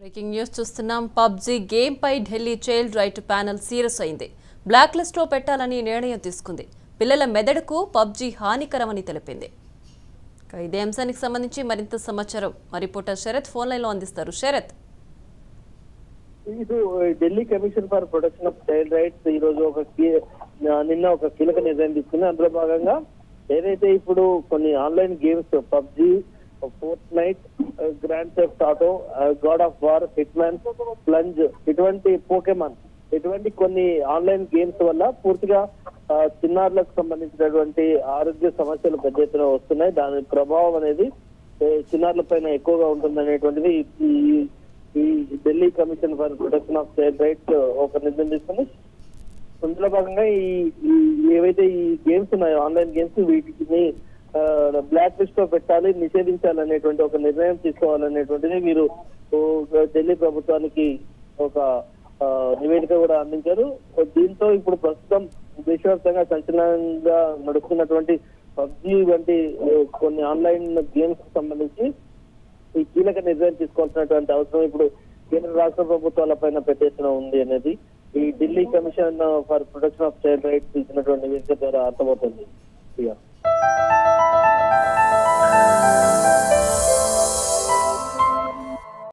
breaking news చూస్తున్నాం PUBG game పై Delhi child right panel serious అయింది బ్లాక్ లిస్ట్ లో పెట్టాలని నిర్ణయం తీసుకుంది పిల్లల మెదడుకు పబ్జీ హానికరమని తెలిపింది ఇక ఇదే అంశానికి సంబంధించి మరింత సమాచారం మా రిపోర్టర్ శరత్ ఫోన్ లైన్ లో అందిస్తారు శరత్ ఇది Delhi commission for protection of child rights ఈ రోజు ఒక కీ- నిన్న ఒక కీలక నిర్ణయం తీసుకుంది అందులో భాగంగా ఏదైతే ఇప్పుడు కొన్ని online games PUBG Fortnite Grand Theft Auto God of War Hitman Plunge ఇటువంటి పోకెమాన్ ఇటువంటి కొన్ని ఆన్లైన్ గేమ్స్ వల్ల పూర్తిగా ఆ, చిన్నారులకు సంబంధించినటువంటి ఆరోగ్య సమస్యలు పెద్ద ఎత్తున వస్తున్నాయి దాని ప్రభావం అనేది ఏ, చిన్నారుల పైన ఎక్కువగా ఉంటుంది అనేటువంటిది ఈ ఈ Delhi commission for protection of child rights ఒక నిర్ణయం తీసుకుంది అందులో భాగంగా ఈ ఈ- ఏవైతే ఈ గేమ్స్ ఉన్నాయో ఆన్లైన్ గేమ్స్ వీటిని బ్లాక్ లిస్ట్ లో పెట్టాలి నిషేధించాలి అనేటువంటి ఒక నిర్ణయం తీసుకోవాలనేటువంటిది వీరు ఓ, ఢిల్లీ ప్రభుత్వానికి ఒక ఆ, నివేదిక కూడా అందించారు దీంతో ఇప్పుడు ప్రస్తుతం దేశవ్యాప్తంగా సంచలనంగా నడుస్తున్నటువంటి పబ్జి వంటి ఆ, కొన్ని ఆన్లైన్ గేమ్స్ కి సంబంధించి ఈ కీలక నిర్ణయం తీసుకోవాల్సినటువంటి అవసరం ఇప్పుడు కేంద్ర రాష్ట్ర ప్రభుత్వాల పైన పెట్టేసిన ఉంది అనేది ఈ Delhi commission for protection of child rights ఇచ్చినటువంటి నివేదిక ద్వారా అర్థమవుతుంది ఇక